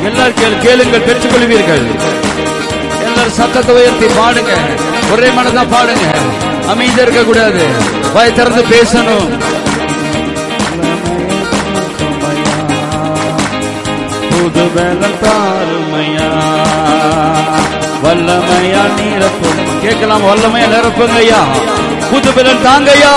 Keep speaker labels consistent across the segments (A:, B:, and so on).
A: எல்லாரும் கேளு கேளுங்கள் பெற்றுக் கொள்வீர்கள் எல்லாரும் சத்தத்தை உயர்த்தி பாடுங்க ஒரே மனதா பாடுங்க அமைதியா இருக்க கூடாது வாய் திறந்து பேசணும் புது பலம் தாருமையா வல்லமையா நிரப்பும் கேட்கலாம் வல்லமையா நிரப்புங்க ஐயா புது பலம் தாங்கய்யா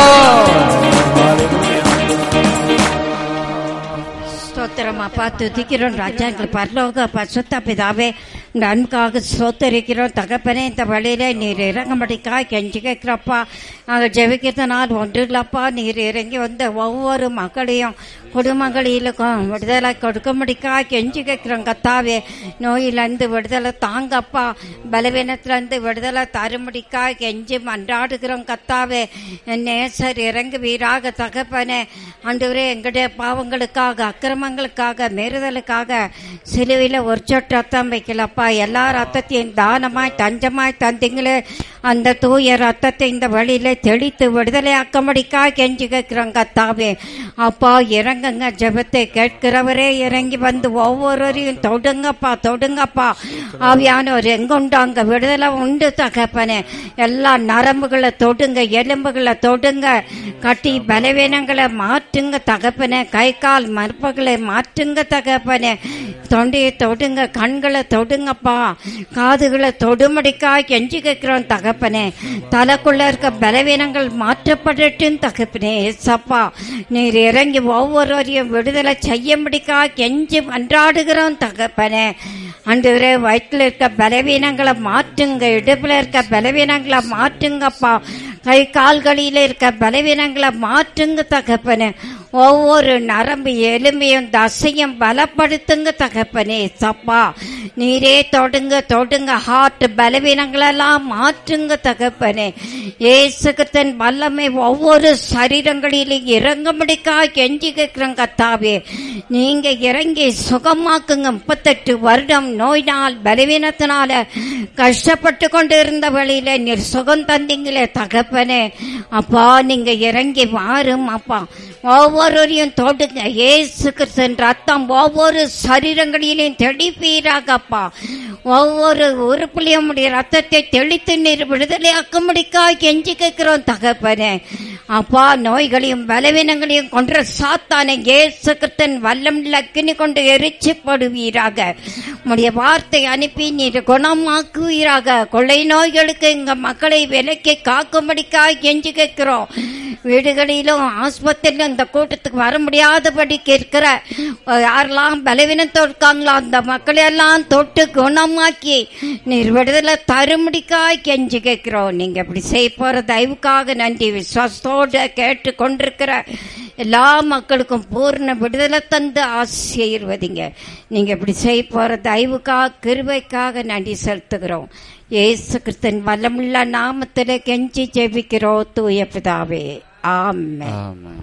B: ஸ்தோத்திரம் அப்பா துதிக்கிறோம் ராஜா எங்கள் பரலோக பசுத்த பிதாவே இந்த அன்புக்காக ஸ்தோத்தரிக்கிறோம் தகப்பனே இந்த வழியில நீர் இறங்கும்படிக்கா கெஞ்சி கேட்கிறப்பா நாங்கள் ஜெபிக்கிறதுனால் ஒன்றுங்களப்பா நீர் இறங்கி வந்த ஒவ்வொரு மக்களையும் குடும்பங்களிலுக்கும் விடுதலை கொடுக்கும்படிக்கா கெஞ்சி கேட்கிறோம் கத்தாவே நோயிலிருந்து விடுதலை தாங்கப்பா பலவீனத்திலிருந்து விடுதலை தரும்படிக்கா கெஞ்சி மன்றாடுகிறோம் கத்தாவே என் நேசர் இறங்கு வீராக தகப்பனே ஆண்டவரே எங்களுடைய பாவங்களுக்காக அக்கிரமங்களுக்காக மீறுதலுக்காக சிலுவையில் ஒரு சொட்டு ரத்தம் வைக்கலப்பா எல்லா ரத்தத்தையும் தானமாய் தஞ்சமாய் தந்தீங்களே அந்த தூய ரத்தத்தை இந்த வழியில தெளித்து விடுதலையாக்கும்படிக்கா கெஞ்சி கேட்கிறோம் கத்தாவே அப்பா இறங்குங்க ஜெபத்தை கேட்கிறவரே இறங்கி வந்து ஒவ்வொருவரையும் தொடுங்கப்பா தொடுங்கப்பா ஆவியானவர் எங்குண்டு அங்க விடுதலை உண்டு தகப்பனே எல்லா நரம்புகளை தொடுங்க எலும்புகளை தொடுங்க கட்டி பலவீனங்களை மாற்றுங்க தகப்பனே கை கால் மறுப்புகளை மாற்றுங்க தகப்பனே தொண்டையை தொடுங்க கண்களை தொடுங்கப்பா காதுகளை தொடுமடிக்கா கெஞ்சி கேட்கிறோம் தகப்பனே தலைக்குள்ள இருக்க பலவீனங்கள் மாற்றப்படட்டும் தகப்பனே சப்பா நீர் இறங்கி ஒவ்வொருவரையும் விடுதலை செய்யும்படிக்கா கெஞ்சி மன்றாடுகிறோம் தகப்பனே அன்றுவரே வயிற்றுல இருக்க பலவீனங்களை மாற்றுங்க இடுப்புல இருக்க பலவீனங்களை மாற்றுங்கப்பா கை கால்களில இருக்க பலவீனங்களை மாற்றுங்க தகப்பனே ஒவ்வொரு நரம்பு எலும்பையும் தசையும் பலப்படுத்துங்க தகப்பனே சப்பா நீரே தொடுங்க தொடுங்க ஹார்ட் பலவீனங்களெல்லாம் மாற்றுங்க தகப்பனே ஏசுகத்தன் வல்லமை ஒவ்வொரு சரீரங்களிலும் இறங்கும்படிக்கா கெஞ்சி கேட்கிறோம் கத்தாவே நீங்க இறங்கி சுகமாக்குங்க முப்பத்தெட்டு வருடம் நோயினால் பலவீனத்தினால கஷ்டப்பட்டு கொண்டு இருந்த வழியில நீர் சுகம் தந்தீங்களே தகப்பனே அப்பா நீங்க இறங்கி வாரும் அப்பா ஒவ்வொருவரையும் தொடுங்க ஏசு கிறிஸ்தன் ரத்தம் ஒவ்வொரு சரீரங்களிலும் தெளிப்பீராகப்பா ஒவ்வொரு உறுப்புலையும் உடைய ரத்தத்தை தெளித்து நீர் விடுதலையாக்கும்படிக்கா கெஞ்சி கேட்கிறோம் தகப்பனே அப்பா நோய்களையும் பலவீனங்களையும் கொன்ற சாத்தானை ஏசு கிறிஸ்தன் வல்லம் லக்கினி கொண்டு எரிச்சு படுவீராக உடைய வார்த்தை அனுப்பி நீர் குணமாக்குவீராக கொள்ளை நோய்களுக்கு எங்க மக்களை விலக்கி காக்கும்படிக்கா கெஞ்சி கேட்கிறோம் வீடுகளிலும் ஆஸ்பத்திரியிலும் இந்த கூட்டத்துக்கு வர முடியாதபடிக்கு இருக்கிற யாரெல்லாம் பலவீனத்தோடு இருக்காங்களோ அந்த மக்களை எல்லாம் தொட்டு குணமாக்கி நீர் விடுதலை தரும்படிக்கா கெஞ்சி கேட்கிறோம் நீங்க இப்படி செய்ய போற தயவுக்காக நன்றி விசுவாசத்தோடு கேட்டு கொண்டிருக்கிற எல்லா மக்களுக்கும் பூர்ண விடுதலை தந்து ஆசீர்வதிங்க நீங்க இப்படி செய்ய போற தயவுக்காக கிருபைக்காக நன்றி செலுத்துகிறோம் ஏசு கிறிஸ்தன் வல்லமுள்ள நாமத்தில் கெஞ்சி ஜெபிக்கிறோம் தூய பிதாவே ஆமென்
A: ஆமென்.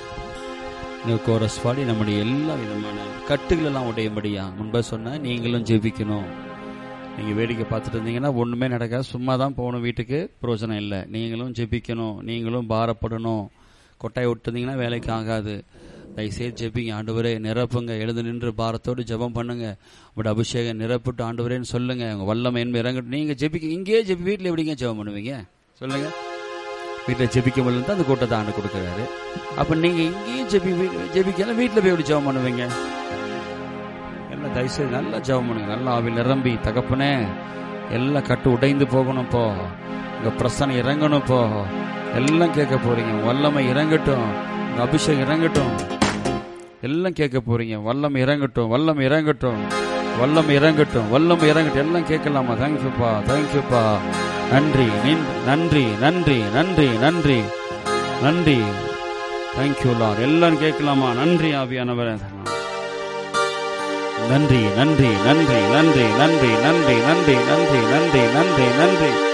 A: இந்த கோரஸ் பாடி நம்முடைய எல்லா விதமான கட்டுகள் எல்லாம் உடையும்படியா முன்பே சொன்ன நீங்களும் ஜெபிக்கணும் நீங்க வேடிக்கை பார்த்துட்டு இருந்தீங்கன்னா ஒண்ணுமே நடக்காது சும்மா தான் போகணும் வீட்டுக்கு பிரயோஜனம் இல்லை நீங்களும் ஜெபிக்கணும் நீங்களும் பாரப்படணும் கொட்டாய் விட்டுருந்தீங்கன்னா வேலைக்கு ஆகாது தயவுசெய்து ஜெபிங்க ஆண்டவரே நிரப்புங்க எழுந்து நின்று பாரத்தோடு ஜெபம் பண்ணுங்க உங்களோட அபிஷேகம் நிரப்பிட்டு ஆண்டவரேன்னு சொல்லுங்க உங்க வல்லமை என்பது இறங்கட்டும் நீங்க ஜெபிக்க இங்கேயே ஜெபி வீட்டில் எப்படிங்க ஜெபம் பண்ணுவீங்க சொல்லுங்க வீட்டில் ஜெபிக்க முடியல அந்த கூட்டத்தை ஆண்டு கொடுக்குறாரு அப்ப நீங்க இங்கேயும் ஜெபி ஜெபிக்கலாம் வீட்டில் போய் எப்படி ஜெபம் பண்ணுவீங்க எல்லாம் தயவுசெய்து நல்லா ஜெபம் பண்ணுங்க நல்லா ஆவில் நிரம்பி தகப்பனே எல்லாம் கட்டு உடைந்து போகணும் இப்போ உங்க பிரசனை இறங்கணும் இப்போ எல்லாம் கேட்க போறீங்க வல்லமை இறங்கட்டும் உங்க அபிஷேகம் இறங்கட்டும் எல்லாம் கேட்க போறீங்க வல்லம் இறங்கட்டும் வல்லம் இறங்கட்டும் வல்லம் இறங்கட்டும் வல்லம் இறங்கட்டும் எல்லாம் கேட்கலாமா தேங்க்யூப்பா தேங்க்யூப்பா நன்றி நின்- நன்றி நன்றி நன்றி நன்றி நன்றி தேங்க்யூ லார் எல்லாம் கேட்கலாமா நன்றி ஆவியானவரே நன்றி நன்றி நன்றி நன்றி நன்றி நன்றி நன்றி நன்றி நன்றி நன்றி நன்றி